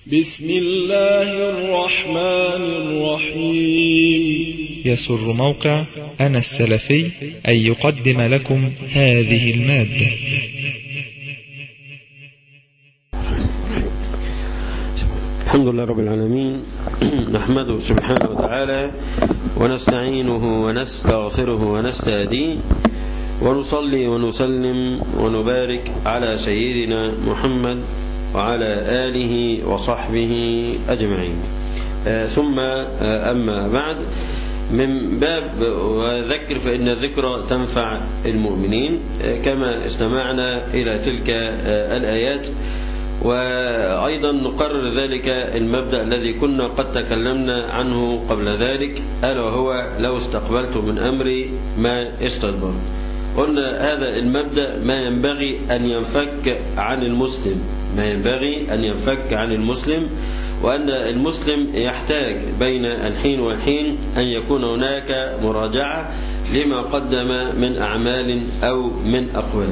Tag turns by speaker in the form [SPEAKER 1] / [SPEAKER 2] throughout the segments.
[SPEAKER 1] بسم الله الرحمن الرحيم
[SPEAKER 2] يسر موقع أنا السلفي أن يقدم لكم هذه المادة
[SPEAKER 3] الحمد لله رب العالمين نحمده سبحانه وتعالى ونستعينه ونستغفره ونستهديه ونصلي ونسلم ونبارك على سيدنا محمد وعلى آله وصحبه أجمعين آه ثم آه أما بعد من باب وذكر فإن الذكرى تنفع المؤمنين آه كما استمعنا إلى تلك الآيات وأيضا نقرر ذلك المبدأ الذي كنا قد تكلمنا عنه قبل ذلك ألا وهو لو استقبلت من أمري ما استدبرت قلنا هذا المبدأ ما ينبغي أن ينفك عن المسلم ما ينبغي أن ينفك عن المسلم وأن المسلم يحتاج بين الحين والحين أن يكون هناك مراجعة لما قدم من أعمال أو من أقوال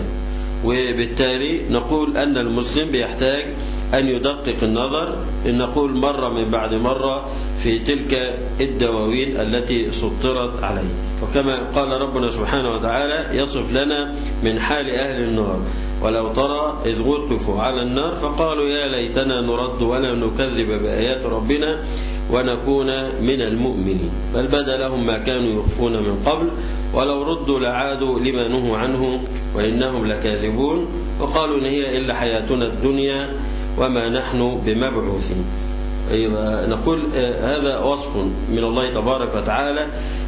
[SPEAKER 3] وبالتالي نقول أن المسلم بيحتاج أن يدقق النظر إن نقول مرة من بعد مرة في تلك الدواوين التي سطرت عليه وكما قال ربنا سبحانه وتعالى يصف لنا من حال أهل النار ولو ترى إذ وقفوا على النار فقالوا يا ليتنا نرد ولا نكذب بآيات ربنا ونكون من المؤمنين بل بدا لهم ما كانوا يخفون من قبل ولو ردوا لعادوا لما نهوا عنه وإنهم لكاذبون وقالوا إن هي إلا حياتنا الدنيا وما نحن بمبعوثين نقول هذا وصف من الله تبارك وتعالى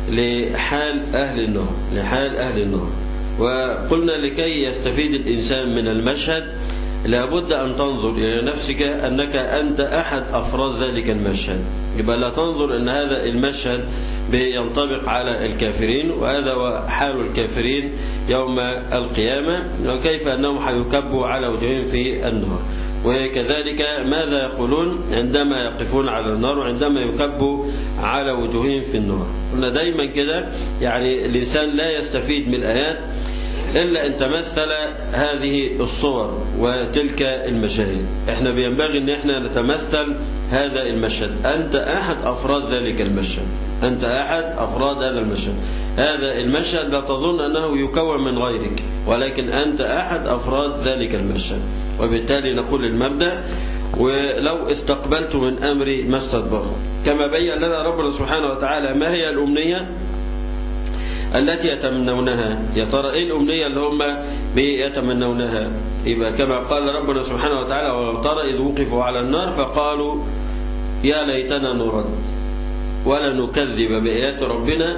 [SPEAKER 3] لحال أهل النار لحال أهل النار وقلنا لكي يستفيد الإنسان من المشهد لابد أن تنظر إلى نفسك أنك أنت أحد أفراد ذلك المشهد يبقى لا تنظر أن هذا المشهد بينطبق على الكافرين وهذا هو حال الكافرين يوم القيامة وكيف أنهم حيكبوا على وجوههم في النار وكذلك ماذا يقولون عندما يقفون على النار وعندما يكبوا على وجوههم في النار قلنا دايما كده يعني الإنسان لا يستفيد من الآيات إلا أن تمثل هذه الصور وتلك المشاهد احنا بينبغي أن احنا نتمثل هذا المشهد أنت أحد أفراد ذلك المشهد أنت أحد أفراد هذا المشهد هذا المشهد لا تظن أنه يكون من غيرك ولكن أنت أحد أفراد ذلك المشهد وبالتالي نقول المبدأ ولو استقبلت من أمري ما استدبرت كما بين لنا ربنا سبحانه وتعالى ما هي الأمنية التي يتمنونها يا ترى ايه الامنيه اللي هم بيتمنونها يبقى كما قال ربنا سبحانه وتعالى ولو ترى اذ وقفوا على النار فقالوا يا ليتنا نرد ولا نكذب بايات ربنا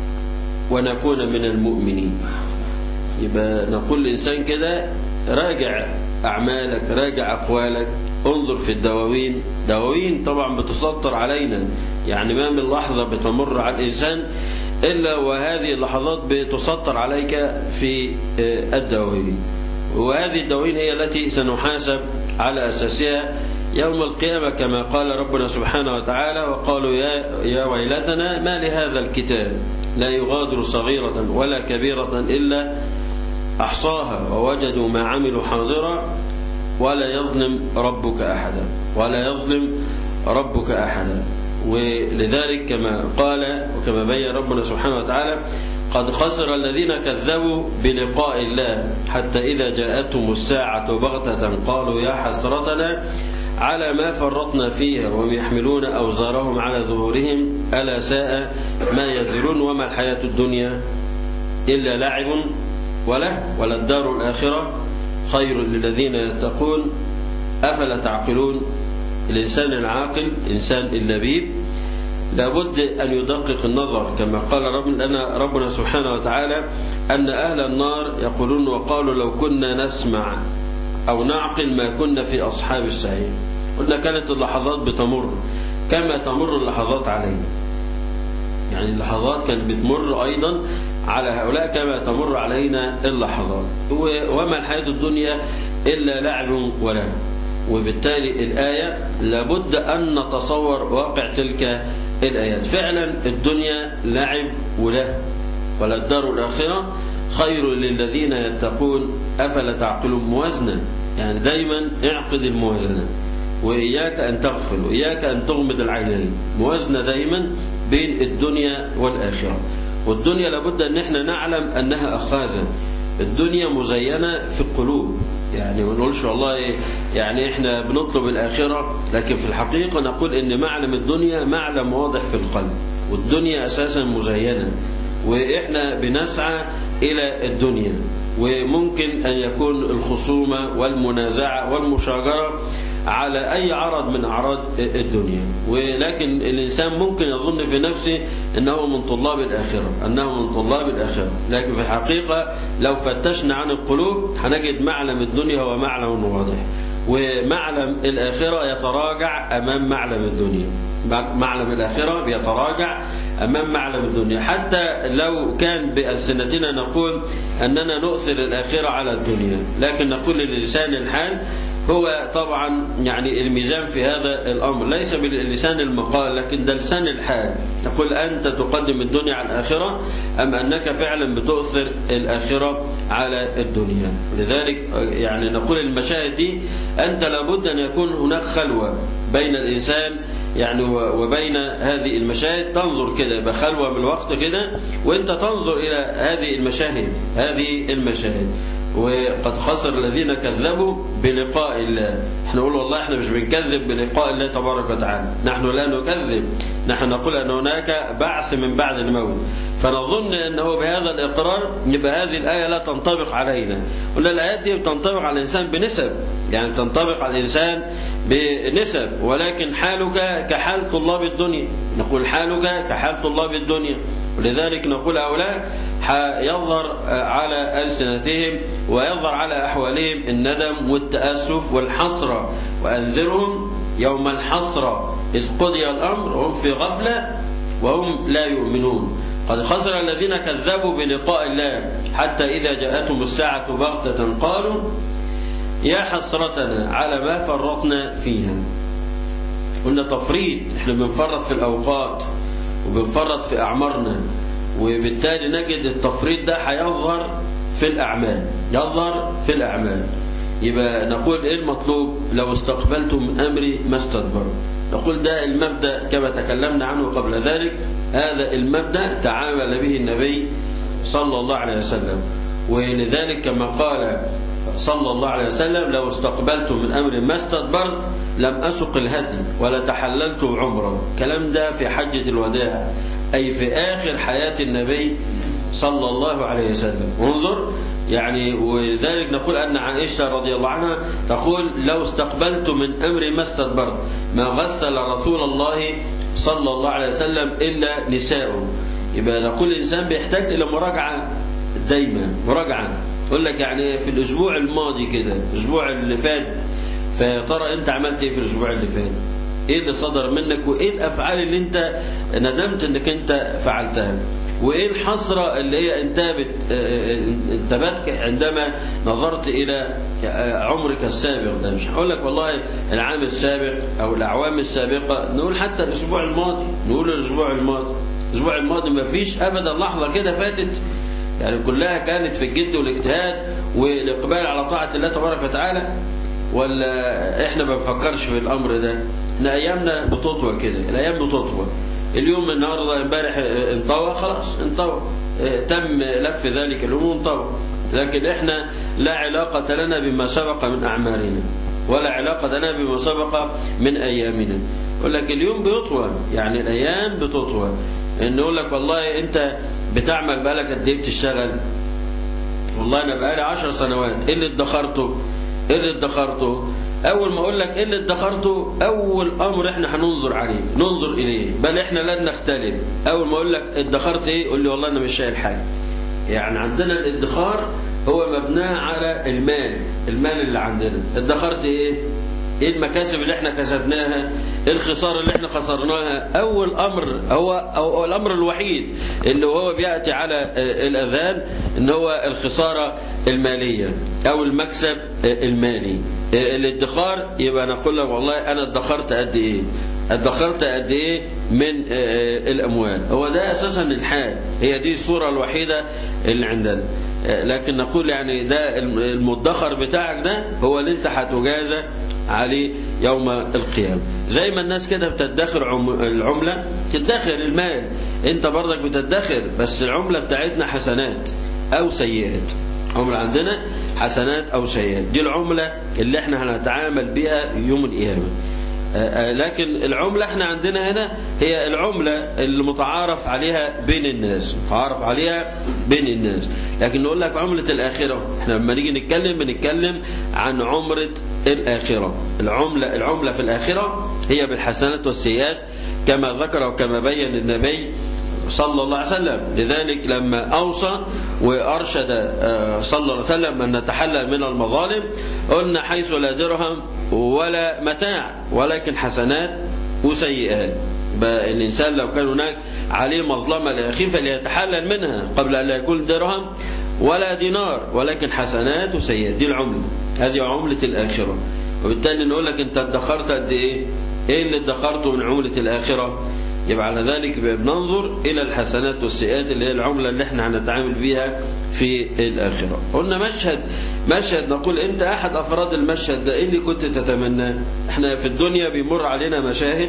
[SPEAKER 3] ونكون من المؤمنين يبقى نقول للانسان كده راجع اعمالك راجع اقوالك انظر في الدواوين دواوين طبعا بتسطر علينا يعني ما من لحظه بتمر على الانسان إلا وهذه اللحظات بتسطر عليك في الدواوين وهذه الدواوين هي التي سنحاسب على أساسها يوم القيامة كما قال ربنا سبحانه وتعالى وقالوا يا, يا ويلتنا ما لهذا الكتاب لا يغادر صغيرة ولا كبيرة إلا أحصاها ووجدوا ما عملوا حاضرا ولا يظلم ربك أحدا ولا يظلم ربك أحدا ولذلك كما قال وكما بين ربنا سبحانه وتعالى قد خسر الذين كذبوا بلقاء الله حتى إذا جاءتهم الساعة بغتة قالوا يا حسرتنا على ما فرطنا فيها وهم يحملون أوزارهم على ظهورهم ألا ساء ما يزرون وما الحياة الدنيا إلا لعب وله ولا الدار الآخرة خير للذين يتقون أفلا تعقلون الإنسان العاقل الإنسان اللبيب لابد أن يدقق النظر كما قال رب لنا ربنا سبحانه وتعالى أن أهل النار يقولون وقالوا لو كنا نسمع أو نعقل ما كنا في أصحاب السعير قلنا كانت اللحظات بتمر كما تمر اللحظات علينا يعني اللحظات كانت بتمر أيضا على هؤلاء كما تمر علينا اللحظات وما الحياة الدنيا إلا لعب ولهو وبالتالي الآية لابد أن نتصور واقع تلك الآيات فعلا الدنيا لعب وله ولا الدار الآخرة خير للذين يتقون أفلا تعقلون موازنة يعني دايما اعقد الموازنة وإياك أن تغفل وإياك أن تغمض العينين موازنة دايما بين الدنيا والآخرة والدنيا لابد أن احنا نعلم أنها أخاذة الدنيا مزينة في القلوب يعني ما نقولش والله يعني احنا بنطلب الآخرة لكن في الحقيقة نقول ان معلم الدنيا معلم واضح في القلب والدنيا أساسا مزينة وإحنا بنسعى إلى الدنيا وممكن أن يكون الخصومة والمنازعة والمشاجرة على أي عرض من أعراض الدنيا ولكن الإنسان ممكن يظن في نفسه أنه من طلاب الآخرة أنه من طلاب الآخرة لكن في الحقيقة لو فتشنا عن القلوب هنجد معلم الدنيا هو معلم واضح ومعلم الآخرة يتراجع أمام معلم الدنيا معلم الآخرة بيتراجع أمام معلم الدنيا حتى لو كان بألسنتنا نقول أننا نؤثر الآخرة على الدنيا لكن نقول للسان الحال هو طبعا يعني الميزان في هذا الأمر ليس باللسان المقال لكن ده لسان الحال تقول أنت تقدم الدنيا على الآخرة أم أنك فعلا بتؤثر الآخرة على الدنيا لذلك يعني نقول المشاهد دي أنت لابد أن يكون هناك خلوة بين الإنسان يعني وبين هذه المشاهد تنظر كده يبقى خلوة من الوقت كده وانت تنظر إلى هذه المشاهد هذه المشاهد وقد خسر الذين كذبوا بلقاء الله احنا نقول والله احنا مش بنكذب بلقاء الله تبارك وتعالى نحن لا نكذب نحن نقول أن هناك بعث من بعد الموت فنظن أنه بهذا الإقرار يبقى هذه الآية لا تنطبق علينا ولا الآيات دي بتنطبق على الإنسان بنسب يعني بتنطبق على الإنسان بنسب ولكن حالك كحال طلاب الدنيا نقول حالك كحال طلاب الدنيا ولذلك نقول هؤلاء يظهر على ألسنتهم ويظهر على أحوالهم الندم والتأسف والحسرة وأنذرهم يوم الحسرة إذ قضي الأمر هم في غفلة وهم لا يؤمنون قد خسر الذين كذبوا بلقاء الله حتى إذا جاءتهم الساعة بغتة قالوا يا حسرتنا على ما فرطنا فيها قلنا تفريط احنا بنفرط في الأوقات وبنفرط في أعمارنا وبالتالي نجد التفريط ده هيظهر في الأعمال يظهر في الأعمال يبقى نقول إيه المطلوب لو استقبلت من أمري ما استدبر نقول ده المبدأ كما تكلمنا عنه قبل ذلك هذا المبدأ تعامل به النبي صلى الله عليه وسلم ولذلك كما قال صلى الله عليه وسلم لو استقبلت من أمر ما استدبرت لم أسق الهدي ولا تحللت بعمرة كلام ده في حجة الوداع أي في آخر حياة النبي صلى الله عليه وسلم انظر يعني ولذلك نقول أن عائشة رضي الله عنها تقول لو استقبلت من أمري ما استدبرت ما غسل رسول الله صلى الله عليه وسلم إلا نساء يبقى نقول الإنسان بيحتاج إلى مراجعة دايما مراجعة يقول لك يعني في الأسبوع الماضي كده الأسبوع اللي فات فيا ترى أنت عملت إيه في الأسبوع اللي فات إيه اللي صدر منك وإيه الأفعال اللي أنت ندمت أنك أنت فعلتها وإيه الحسرة اللي هي انتابت انتابتك عندما نظرت إلى عمرك السابق ده مش هقول لك والله العام السابق أو الأعوام السابقة نقول حتى الأسبوع الماضي نقول الأسبوع الماضي الأسبوع الماضي ما فيش أبدا لحظة كده فاتت يعني كلها كانت في الجد والاجتهاد والإقبال على طاعة الله تبارك وتعالى ولا احنا ما بنفكرش في الأمر ده احنا أيامنا بتطوى كده الأيام بتطوى اليوم النهاردة امبارح انطوى خلاص انطوى تم لف ذلك اليوم انطوى لكن احنا لا علاقة لنا بما سبق من أعمالنا ولا علاقة لنا بما سبق من أيامنا يقول لك اليوم بيطوى يعني الأيام بتطوى إن يقول لك والله أنت بتعمل بقالك قد إيه بتشتغل والله أنا بقالي عشر سنوات إيه اللي ادخرته إيه اللي ادخرته أول ما أقول لك إيه اللي ادخرته أول أمر إحنا هننظر عليه ننظر إليه بل إحنا لن نختلف أول ما أقول لك ادخرت إيه قول لي والله أنا مش شايل حاجة يعني عندنا الادخار هو مبنى على المال المال اللي عندنا ادخرت إيه ايه المكاسب اللي احنا كسبناها ايه الخساره اللي احنا خسرناها اول امر هو أو الامر الوحيد اللي هو بياتي على الاذان ان هو الخساره الماليه او المكسب المالي الادخار يبقى نقول لك والله انا ادخرت قد ايه ادخرت قد ايه من الاموال هو ده اساسا الحال هي دي الصوره الوحيده اللي عندنا لكن نقول يعني ده المدخر بتاعك ده هو اللي انت هتجازى عليه يوم القيامة زي ما الناس كده بتدخر عم- العملة تدخر المال انت برضك بتدخر بس العملة بتاعتنا حسنات او سيئات عملة عندنا حسنات او سيئات دي العملة اللي احنا هنتعامل بها يوم القيامة آه، آه، لكن العملة احنا عندنا هنا هي العملة المتعارف عليها بين الناس متعارف عليها بين الناس لكن نقول لك عملة الآخرة احنا لما نيجي نتكلم بنتكلم عن عمرة الآخرة العملة العملة في الآخرة هي بالحسنات والسيئات كما ذكر وكما بين النبي صلى الله عليه وسلم لذلك لما أوصى وأرشد آه، صلى الله عليه وسلم أن نتحلل من المظالم قلنا حيث لا درهم ولا متاع ولكن حسنات وسيئات بقى الإنسان لو كان هناك عليه مظلمة لأخيه فليتحلل منها قبل أن لا يكون درهم ولا دينار ولكن حسنات وسيئات دي العملة هذه عملة الآخرة وبالتالي نقول لك أنت ادخرت قد إيه إيه اللي ادخرته من عملة الآخرة يبقى على ذلك بننظر إلى الحسنات والسيئات اللي هي العملة اللي احنا هنتعامل بيها في الآخرة قلنا مشهد مشهد نقول أنت أحد أفراد المشهد ده إيه اللي كنت تتمناه احنا في الدنيا بيمر علينا مشاهد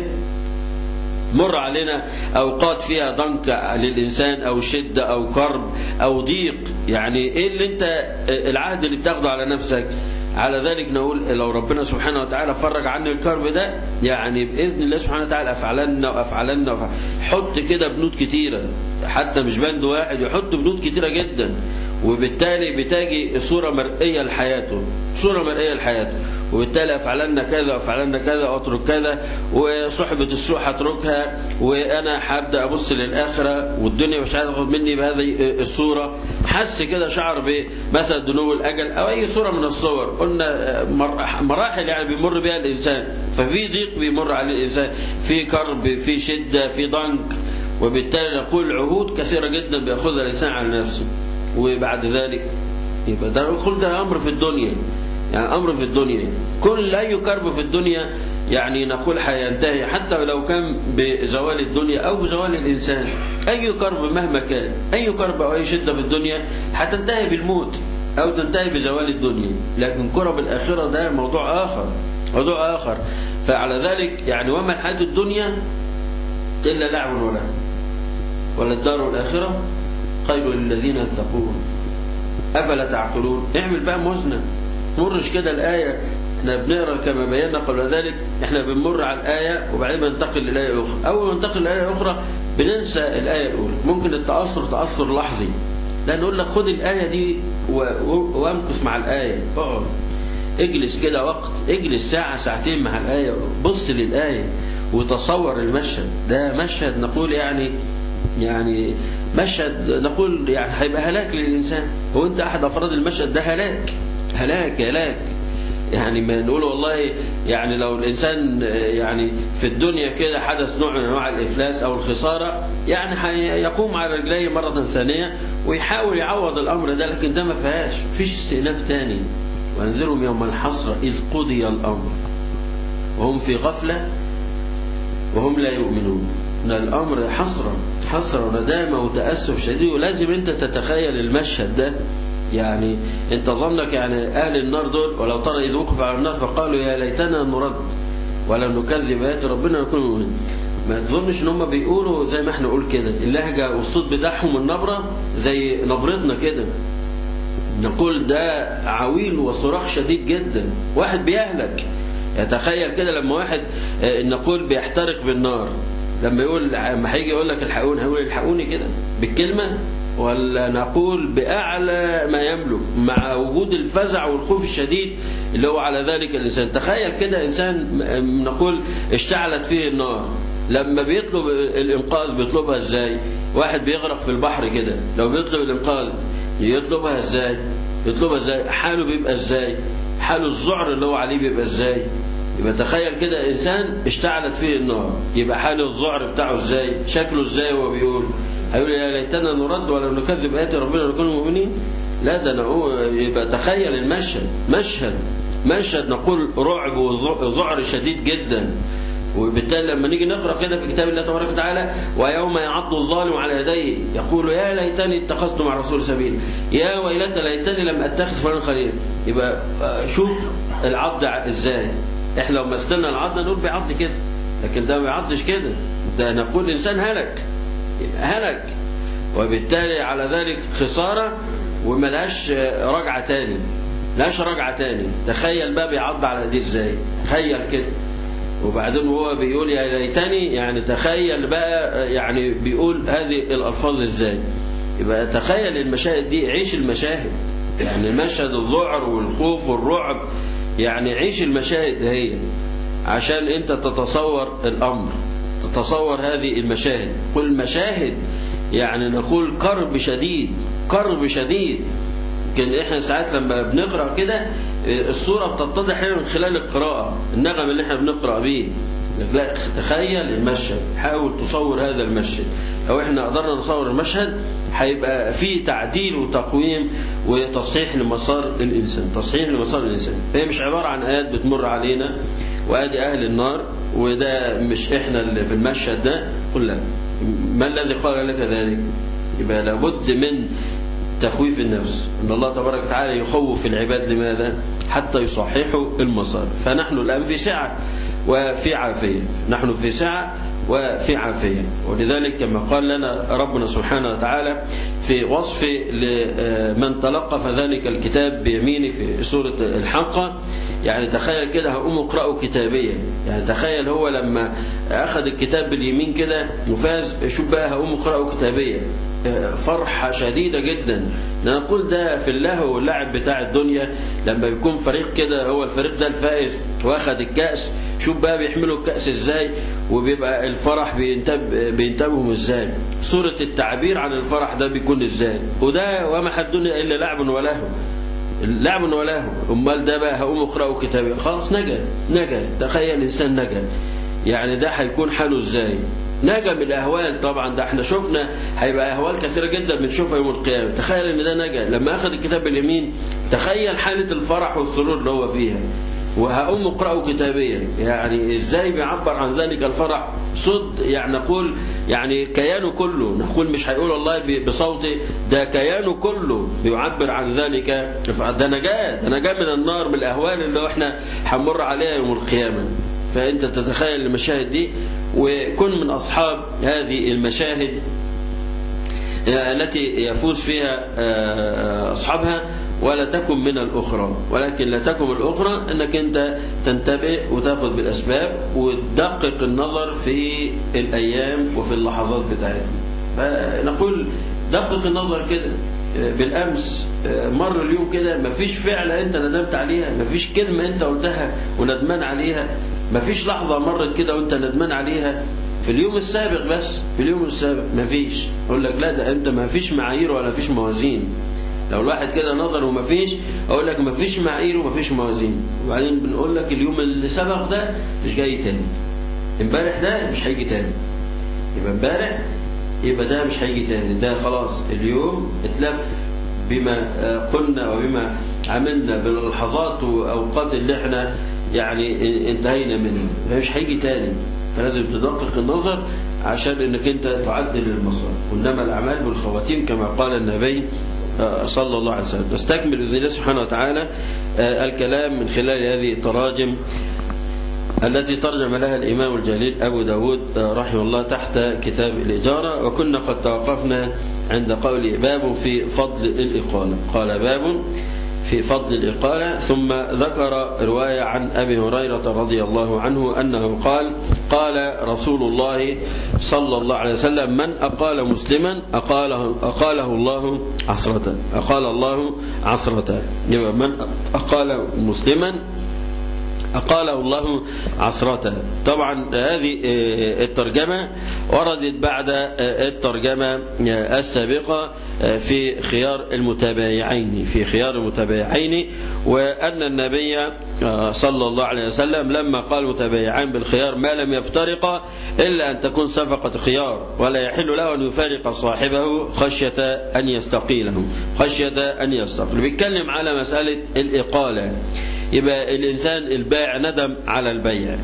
[SPEAKER 3] مر علينا أوقات فيها ضنك للإنسان أو شدة أو كرب أو ضيق يعني إيه اللي أنت العهد اللي بتاخده على نفسك على ذلك نقول لو ربنا سبحانه وتعالى فرج عني الكرب ده يعني بإذن الله سبحانه وتعالى أفعلنا وأفعلنا وأفعلنا حط كده بنود كتيرة حتى مش بند واحد يحط بنود كتيرة جدا وبالتالي بتجي صورة مرئية لحياته صورة مرئية لحياته وبالتالي أفعلنا كذا أفعلنا كذا أترك كذا وصحبة السوء هتركها وأنا هبدأ أبص للآخرة والدنيا مش عايز تاخد مني بهذه الصورة حس كده شعر بمثلا دنو الأجل أو أي صورة من الصور قلنا مر- مراحل يعني بيمر بها الإنسان ففي ضيق بيمر عليه الإنسان في كرب في شدة في ضنك وبالتالي نقول عهود كثيرة جدا بيأخذها الإنسان على نفسه وبعد ذلك يبقى ده كل ده أمر في الدنيا يعني أمر في الدنيا كل أي كرب في الدنيا يعني نقول هينتهي حتى لو كان بزوال الدنيا أو بزوال الإنسان أي كرب مهما كان أي كرب أو أي شدة في الدنيا هتنتهي بالموت أو تنتهي بزوال الدنيا لكن كرب الآخرة ده موضوع آخر موضوع آخر فعلى ذلك يعني وما الحياة الدنيا إلا لعب ولا ولا الدار الآخرة خير للذين يتقون أفلا تعقلون اعمل بقى موزنة مرش كده الآية احنا بنقرا كما بينا قبل ذلك احنا بنمر على الآية وبعدين بننتقل للآية أخرى أول ما ننتقل للآية أخرى بننسى الآية الأولى ممكن التأثر تأثر لحظي لا نقول لك خد الآية دي و- و- وامكث مع الآية اقعد اجلس كده وقت اجلس ساعة ساعتين مع الآية بص للآية وتصور المشهد ده مشهد نقول يعني يعني مشهد نقول يعني هيبقى هلاك للإنسان هو أنت أحد أفراد المشهد ده هلاك هلاك هلاك يعني ما نقول والله يعني لو الإنسان يعني في الدنيا كده حدث نوع من أنواع الإفلاس أو الخسارة يعني يقوم على رجليه مرة ثانية ويحاول يعوض الأمر ده لكن ده ما فيهاش فيش استئناف تاني وانذرهم يوم الحسرة إذ قضي الأمر وهم في غفلة وهم لا يؤمنون ان الامر حسره حسره وندامه وتاسف شديد ولازم انت تتخيل المشهد ده يعني انت ظنك يعني اهل النار دول ولو ترى اذ وقف على النار فقالوا يا ليتنا نرد ولم نكذب بآيات ربنا نكون مؤمنين ما تظنش ان هم بيقولوا زي ما احنا نقول كده اللهجه والصوت بتاعهم النبره زي نبرتنا كده نقول ده عويل وصراخ شديد جدا واحد بيهلك يتخيل كده لما واحد آه، نقول بيحترق بالنار لما يقول لما هيجي يقول لك الحقوني هيقول الحقوني كده بالكلمة ولا نقول بأعلى ما يملك مع وجود الفزع والخوف الشديد اللي هو على ذلك الإنسان تخيل كده إنسان م- نقول اشتعلت فيه النار لما بيطلب الإنقاذ بيطلبها إزاي واحد بيغرق في البحر كده لو بيطلب الإنقاذ يطلبها إزاي يطلبها إزاي حاله بيبقى إزاي حاله الذعر اللي هو عليه بيبقى إزاي يبقى تخيل كده إنسان اشتعلت فيه النار يبقى حال الذعر بتاعه إزاي شكله إزاي وهو بيقول هيقول يا ليتنا نرد ولا نكذب بآيات ربنا نكون مؤمنين لا ده نقول يبقى تخيل المشهد مشهد مشهد نقول رعب وذعر شديد جدا وبالتالي لما نيجي نقرا كده في كتاب الله تبارك وتعالى ويوم يعض الظالم على يديه يقول يا ليتني اتخذت مع الرسول سبيل يا ويلتى ليتني لم اتخذ فلان خليل يبقى آه، شوف العض ازاي احنا لو مسكنا العض نقول بيعض كده لكن ده ما بيعضش كده ده نقول الانسان هلك هلك وبالتالي على ذلك خساره وملهاش رجعه تاني ملهاش رجعه تاني تخيل بقى بيعض على ايديه ازاي تخيل كده وبعدين هو بيقول يا ليتني يعني تخيل بقى يعني بيقول هذه الالفاظ ازاي يبقى تخيل المشاهد دي عيش المشاهد يعني مشهد الذعر والخوف والرعب يعني عيش المشاهد هي عشان انت تتصور الامر تتصور هذه المشاهد كل مشاهد يعني نقول كرب شديد كرب شديد يمكن احنا ساعات لما بنقرا كده الصوره بتتضح لنا من خلال القراءه النغم اللي احنا بنقرا بيه لا تخيل المشهد حاول تصور هذا المشهد لو احنا قدرنا نصور المشهد هيبقى فيه تعديل وتقويم وتصحيح لمسار الانسان تصحيح لمسار الانسان فهي مش عباره عن ايات بتمر علينا وادي اهل النار وده مش احنا اللي في المشهد ده قل لا ما الذي قال لك ذلك يبقى لابد من تخويف النفس ان الله تبارك وتعالى يخوف العباد لماذا حتى يصححوا المسار فنحن الان في سعه وفي عافيه نحن في سعه وفي عافيه ولذلك كما قال لنا ربنا سبحانه وتعالى في وصف لمن تلقف ذلك الكتاب بيمينه في سوره الحقه يعني تخيل كده هقوم اقرأه كتابيا يعني تخيل هو لما أخذ الكتاب باليمين كده وفاز شوف بقى هقوم اقرأه كتابيا فرحة شديدة جدا نقول ده في اللهو واللعب بتاع الدنيا لما بيكون فريق كده هو الفريق ده الفائز واخد الكأس شوف بقى بيحملوا الكأس ازاي وبيبقى الفرح بينتب بينتبههم ازاي صورة التعبير عن الفرح ده بيكون ازاي وده وما الدنيا إلا لعب ولهو لعب ولهو امال ده بقى هقوم اقراه كتابي خلاص نجا نجا تخيل انسان نجا يعني ده هيكون حاله ازاي نجا من الاهوال طبعا ده احنا شفنا هيبقى اهوال كثيره جدا بنشوفها يوم القيامه تخيل ان ده نجا لما اخذ الكتاب باليمين تخيل حاله الفرح والسرور اللي هو فيها وهقوم اقراه كتابيا يعني ازاي بيعبر عن ذلك الفرح صد يعني نقول يعني كيانه كله نقول مش هيقول والله بصوتي ده كيانه كله بيعبر عن ذلك ده نجاة ده نجاة من النار من الاهوال اللي احنا هنمر عليها يوم القيامه فانت تتخيل المشاهد دي وكن من اصحاب هذه المشاهد التي يفوز فيها اصحابها ولا تكن من الأخرى ولكن لا تكن الأخرى أنك أنت تنتبه وتاخذ بالأسباب وتدقق النظر في الأيام وفي اللحظات بتاعتنا نقول دقق النظر كده بالأمس مر اليوم كده مفيش فعلة أنت ندمت عليها مفيش كلمة أنت قلتها وندمان عليها مفيش لحظة مرت كده وأنت ندمان عليها في اليوم السابق بس في اليوم السابق مفيش أقول لك لا ده أنت مفيش معايير ولا فيش موازين لو الواحد كده نظر ومفيش اقول لك مفيش معايير ومفيش موازين وبعدين بنقول لك اليوم اللي سبق ده مش جاي تاني امبارح ده مش هيجي تاني يبقى امبارح يبقى ده مش هيجي تاني ده خلاص اليوم اتلف بما قلنا وبما عملنا باللحظات واوقات اللي احنا يعني انتهينا منه مش هيجي تاني فلازم تدقق النظر عشان انك انت تعدل المسار وانما الاعمال بالخواتيم كما قال النبي صلى الله عليه وسلم نستكمل بإذن الله سبحانه وتعالى الكلام من خلال هذه التراجم التي ترجم لها الإمام الجليل أبو داود رحمه الله تحت كتاب الإجارة وكنا قد توقفنا عند قول باب في فضل الإقالة قال باب في فضل الإقالة ثم ذكر رواية عن أبي هريرة رضي الله عنه أنه قال قال رسول الله صلى الله عليه وسلم من أقال مسلما أقاله, أقاله الله عصرة أقال الله عصرة يبقى من أقال مسلما أقاله الله عصرته طبعا هذه الترجمة وردت بعد الترجمة السابقة في خيار المتبايعين في خيار المتبايعين وأن النبي صلى الله عليه وسلم لما قال متبايعان بالخيار ما لم يفترقا إلا أن تكون صفقة خيار ولا يحل له أن يفارق صاحبه خشية أن يستقيلهم خشية أن يستقيل بيتكلم على مسألة الإقالة يبقى الإنسان البائع ندم على البيع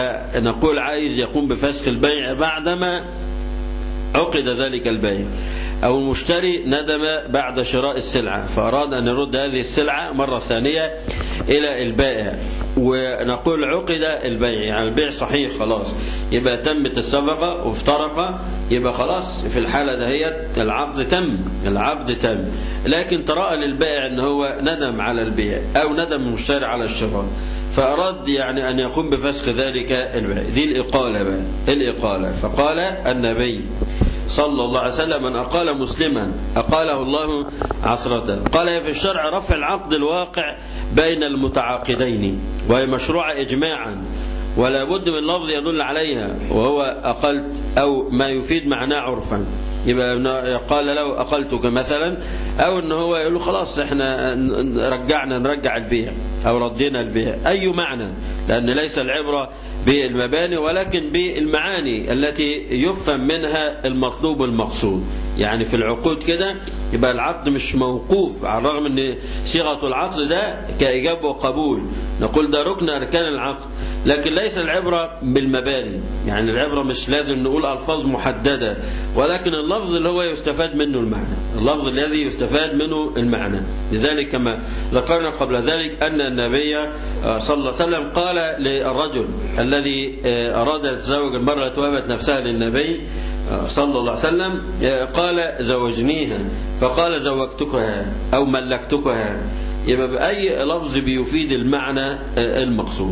[SPEAKER 3] فنقول عايز يقوم بفسخ البيع بعدما عقد ذلك البيع أو المشتري ندم بعد شراء السلعة فأراد أن يرد هذه السلعة مرة ثانية إلى البائع ونقول عقد البيع يعني البيع صحيح خلاص يبقى تمت الصفقة وافترق يبقى خلاص في الحالة دهيت العقد تم العقد تم لكن تراءى للبائع أن هو ندم على البيع أو ندم المشتري على الشراء فأراد يعني أن يقوم بفسخ ذلك البيع دي الإقالة بقى الإقالة فقال النبي صلى الله عليه وسلم من أقال مسلما أقاله الله عثرة قال في الشرع رفع العقد الواقع بين المتعاقدين وهي مشروعة إجماعا ولا بد من لفظ يدل عليها وهو أقلت أو ما يفيد معناه عرفا يبقى قال له أقلتك مثلا أو أنه هو يقول له خلاص احنا رجعنا نرجع البيع أو ردينا البيع أي معنى لأن ليس العبرة بالمباني ولكن بالمعاني التي يفهم منها المطلوب المقصود يعني في العقود كده يبقى العقد مش موقوف على الرغم ان صيغه العقد ده كاجابه وقبول نقول ده ركن اركان العقد لكن ليس العبره بالمباني يعني العبره مش لازم نقول الفاظ محدده ولكن اللفظ اللي هو يستفاد منه المعنى اللفظ الذي يستفاد منه المعنى لذلك كما ذكرنا قبل ذلك ان النبي صلى الله عليه وسلم قال للرجل الذي اراد ان يتزوج المراه التي وهبت نفسها للنبي صلى الله عليه وسلم قال زوجنيها فقال زوجتكها أو ملكتكها يبقى بأي لفظ بيفيد المعنى المقصود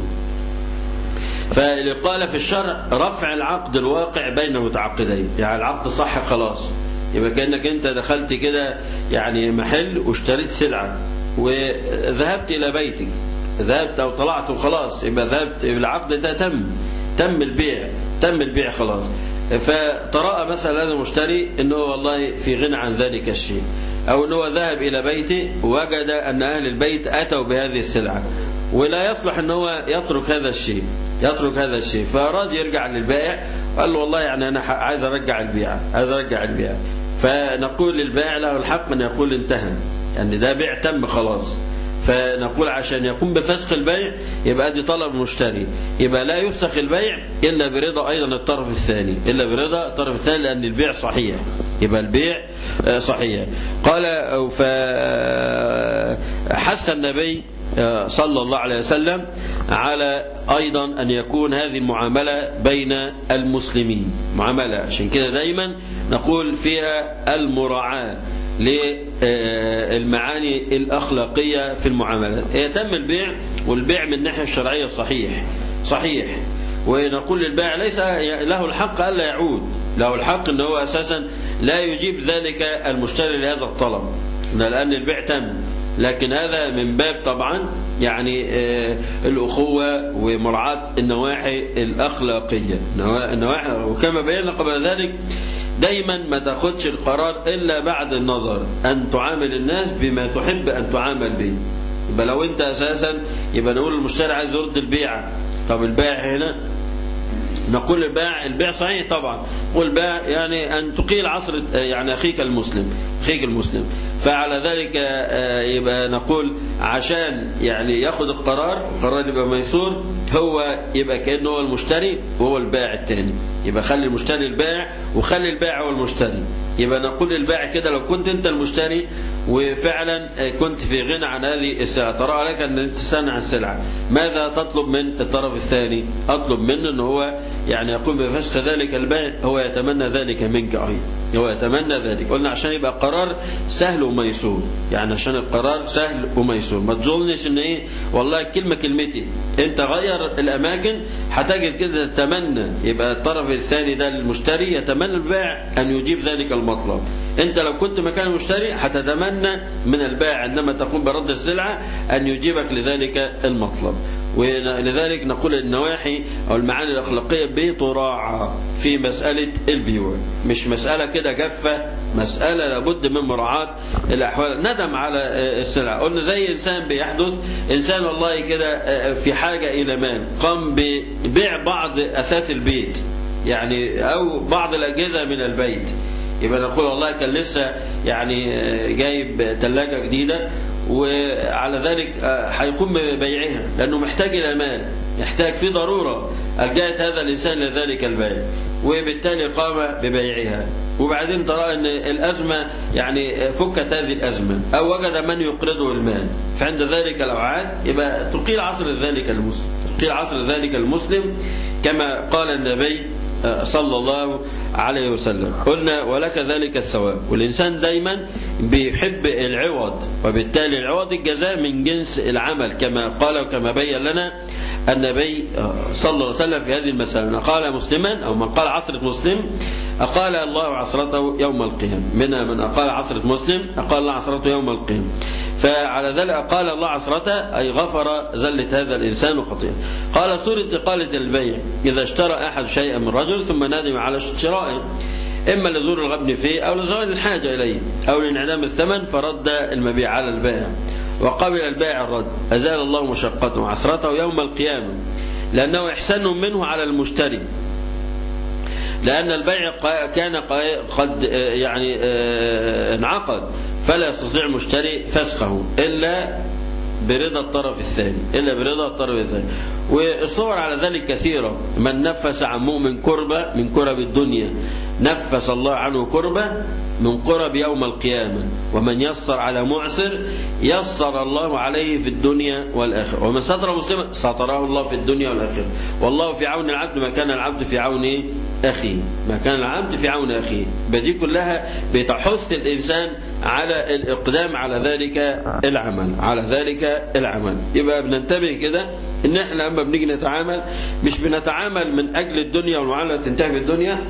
[SPEAKER 3] فاللي قال في الشرع رفع العقد الواقع بين المتعاقدين يعني العقد صح خلاص يبقى كأنك أنت دخلت كده يعني محل واشتريت سلعة وذهبت إلى بيتك ذهبت أو طلعت وخلاص يبقى ذهبت العقد ده تم تم البيع تم البيع خلاص فتراءى مثلا هذا المشتري انه والله في غنى عن ذلك الشيء او انه ذهب الى بيته ووجد ان اهل البيت اتوا بهذه السلعه ولا يصلح ان هو يترك هذا الشيء يترك هذا الشيء فاراد يرجع للبائع قال له والله يعني انا عايز ارجع البيع عايز ارجع البيع فنقول للبائع له الحق ان يقول انتهى يعني ده بيع تم خلاص فنقول عشان يقوم بفسخ البيع يبقى دي طلب المشتري يبقى لا يفسخ البيع إلا برضا أيضا الطرف الثاني إلا برضا الطرف الثاني لأن البيع صحيح يبقى البيع صحيح قال فحث النبي صلى الله عليه وسلم على أيضا أن يكون هذه المعاملة بين المسلمين معاملة عشان كده دايما نقول فيها المراعاة للمعاني الأخلاقية في المعاملات يتم البيع والبيع من الناحية الشرعية صحيح صحيح ونقول للبائع ليس له الحق ألا يعود له الحق أنه هو أساسا لا يجيب ذلك المشتري لهذا الطلب لأن البيع تم لكن هذا من باب طبعا يعني الأخوة ومراعاة النواحي الأخلاقية النواحي وكما بينا قبل ذلك دايما ما تاخدش القرار إلا بعد النظر أن تعامل الناس بما تحب أن تعامل به يبقى لو أنت أساسا يبقى نقول المشتري عايز يرد البيعة طب البائع هنا نقول الباع البيع صحيح طبعا والباع يعني أن تقيل عصر يعني أخيك المسلم أخيك المسلم فعلى ذلك يبقى نقول عشان يعني ياخد القرار القرار يبقى ميسور هو يبقى كأنه هو المشتري وهو البائع الثاني يبقى خلي المشتري البائع وخلي البائع هو المشتري يبقى نقول للبائع كده لو كنت انت المشتري وفعلا كنت في غنى عن هذه السلعه ترى لك ان تستنى السلعه ماذا تطلب من الطرف الثاني اطلب منه ان هو يعني يقوم بفسخ ذلك البيع هو يتمنى ذلك منك ايضا هو يتمنى ذلك قلنا عشان يبقى قرار سهل وميسور يعني عشان القرار سهل وميسور ما تظنش ان ايه والله كلمه كلمتي انت غير الاماكن هتجد كده تتمنى يبقى الطرف الثاني ده المشتري يتمنى البائع ان يجيب ذلك المطلب انت لو كنت مكان المشتري هتتمنى من البائع عندما تقوم برد السلعه ان يجيبك لذلك المطلب ولذلك نقول النواحي أو المعاني الأخلاقية بتراعى في مسألة البيوع مش مسألة كده جافة مسألة لابد من مراعاة الأحوال ندم على السلعة قلنا زي إنسان بيحدث إنسان والله كده في حاجة إلى مال قام ببيع بعض أساس البيت يعني أو بعض الأجهزة من البيت يبقى نقول والله كان لسه يعني جايب ثلاجة جديدة وعلى ذلك هيقوم ببيعها لأنه محتاج إلى مال يحتاج في ضرورة ألجأت هذا الإنسان لذلك البيع وبالتالي قام ببيعها وبعدين ترى أن الأزمة يعني فكت هذه الأزمة أو وجد من يقرضه المال فعند ذلك لو عاد يبقى تقيل عصر ذلك المسلم تقيل عصر ذلك المسلم كما قال النبي صلى الله عليه وسلم قلنا ولك ذلك الثواب والإنسان دايما بيحب العوض وبالتالي العوض الجزاء من جنس العمل كما قال وكما بين لنا النبي صلى الله عليه وسلم في هذه المسألة قال مسلما أو من قال عصرة مسلم أقال الله عصرته يوم القيامة منها من أقال عصرة مسلم أقال الله عصرته يوم القيامة فعلى ذلك قال الله عصرته أي غفر زلة هذا الإنسان وخطيئة قال سورة إقالة البيع إذا اشترى أحد شيئا من رجل ثم ندم على شرائه إما لزور الغبن فيه أو لزوال الحاجة إليه أو لانعدام الثمن فرد المبيع على البائع وقبل البائع الرد أزال الله مشقته وعسرته يوم القيامة لأنه إحسان منه على المشتري لأن البيع كان قد يعني انعقد فلا يستطيع المشتري فسخه إلا برضا الطرف الثاني إلا برضا الطرف الثاني والصور على ذلك كثيرة من نفس عن مؤمن كربة من كرب الدنيا نفس الله عنه كربة من قرب يوم القيامة ومن يسر على معسر يسر الله عليه في الدنيا والآخرة ومن ستر مسلما ستره الله في الدنيا والآخرة والله في عون العبد ما كان العبد في عون أخيه ما كان العبد في عون أخيه بدي كلها بتحث الإنسان على الإقدام على ذلك العمل على ذلك العمل يبقى بننتبه كده إن إحنا لما بنيجي نتعامل مش بنتعامل من أجل الدنيا والمعاملة تنتهي في الدنيا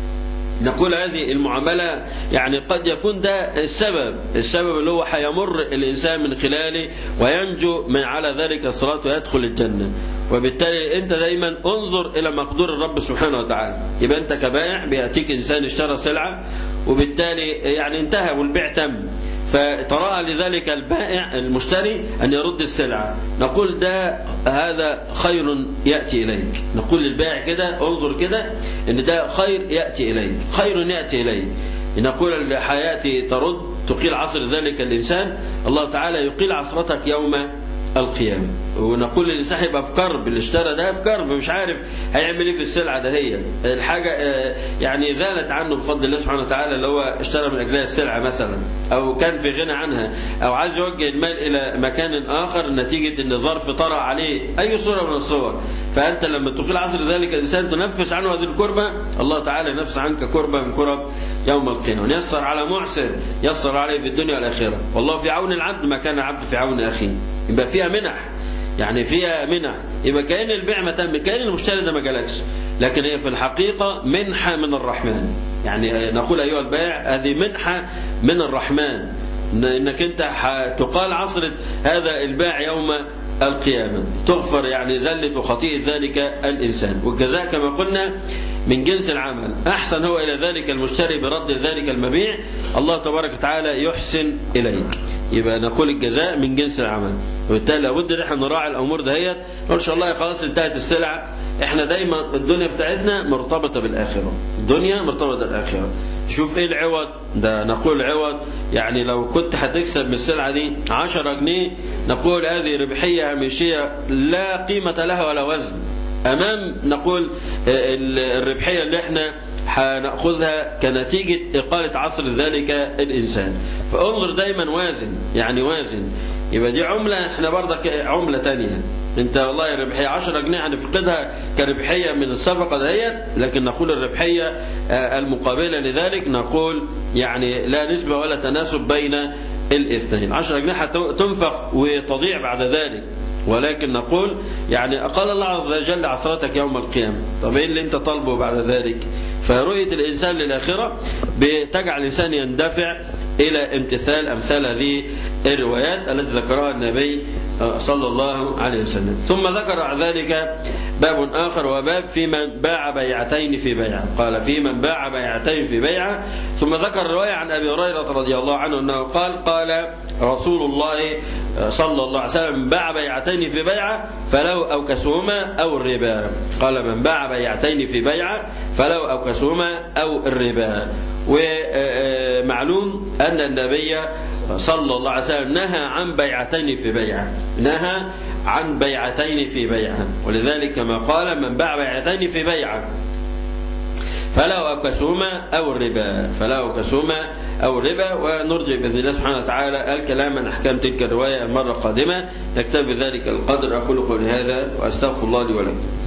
[SPEAKER 3] نقول هذه المعاملة يعني قد يكون ده السبب السبب اللي هو هيمر الإنسان من خلاله وينجو من على ذلك الصراط ويدخل الجنة وبالتالي أنت دايما انظر إلى مقدور الرب سبحانه وتعالى يبقى أنت كبائع بيأتيك إنسان اشترى سلعة وبالتالي يعني انتهى والبيع تم فتراءى لذلك البائع المشتري أن يرد السلعة نقول ده هذا خير يأتي إليك نقول للبائع كده انظر كده أن ده خير يأتي إليك خير يأتي إليك نقول حياتي ترد تقيل عصر ذلك الإنسان الله تعالى يقيل عصرتك يوم القيامة ونقول للإنسان هيبقى في كرب اللي اشترى ده في كرب مش عارف هيعمل ايه في السلعة ده هي الحاجة يعني زالت عنه بفضل الله سبحانه وتعالى اللي هو اشترى من أجلها السلعة مثلا أو كان في غنى عنها أو عايز يوجه المال إلى مكان آخر نتيجة أن ظرف طرأ عليه أي صورة من الصور فأنت لما تقيل عصر ذلك الإنسان تنفس عنه هذه الكربة الله تعالى ينفس عنك كربة من كرب يوم القيامة ويسر على معسر يسر عليه في الدنيا والآخرة والله في عون العبد ما كان العبد في عون أخيه يبقى فيها منح يعني فيها منح يبقى كأن البيع ما تم كأن المشتري ده ما جالكش لكن هي في الحقيقة منحة من الرحمن يعني نقول أيها البائع هذه منحة من الرحمن انك انت تقال عصرة هذا الباع يوم القيامة تغفر يعني زلة وخطيئة ذلك الإنسان والجزاء كما قلنا من جنس العمل أحسن هو إلى ذلك المشتري برد ذلك المبيع الله تبارك وتعالى يحسن إليك يبقى نقول الجزاء من جنس العمل وبالتالي لابد ان احنا نراعي الامور دهيت ما شاء الله خلاص انتهت السلعه احنا دايما الدنيا بتاعتنا مرتبطه بالاخره الدنيا مرتبطه بالاخره شوف ايه العوض ده نقول عوض يعني لو كنت هتكسب من السلعه دي 10 جنيه نقول هذه ربحيه هامشيه لا قيمه لها ولا وزن امام نقول الربحيه اللي احنا هناخذها كنتيجه اقاله عصر ذلك الانسان فانظر دايما وازن يعني وازن يبقى دي عمله احنا برضك عمله تانية انت والله الربحيه 10 جنيه هنفقدها كربحيه من الصفقه ديت لكن نقول الربحيه المقابله لذلك نقول يعني لا نسبه ولا تناسب بين الاثنين 10 جنيه تنفق وتضيع بعد ذلك ولكن نقول يعني أقال الله عز وجل عصرتك يوم القيامة طب إيه اللي أنت طالبه بعد ذلك فرؤية الإنسان للآخرة بتجعل الإنسان يندفع إلى امتثال أمثال هذه الروايات التي ذكرها النبي صلى الله عليه وسلم ثم ذكر ذلك باب آخر وباب في من باع بيعتين في بيعة قال في من باع بيعتين في بيعة ثم ذكر رواية عن أبي هريرة رضي الله عنه أنه قال قال رسول الله صلى الله عليه وسلم باع بيعتين في بيعة فلو أوكسهما أو الربا قال من باع بيعتين في بيعة فلو أوكسهما أو الربا ومعلوم أن النبي صلى الله عليه وسلم نهى عن بيعتين في بيعة نهى عن بيعتين في بيعة ولذلك كما قال من باع بيعتين في بيعة فلا أكسهما أو الربا فلا أكسهما أو الربا ونرجع بإذن الله سبحانه وتعالى الكلام عن أحكام تلك الرواية المرة القادمة نكتفي بذلك القدر أقول قولي هذا وأستغفر الله لي ولكم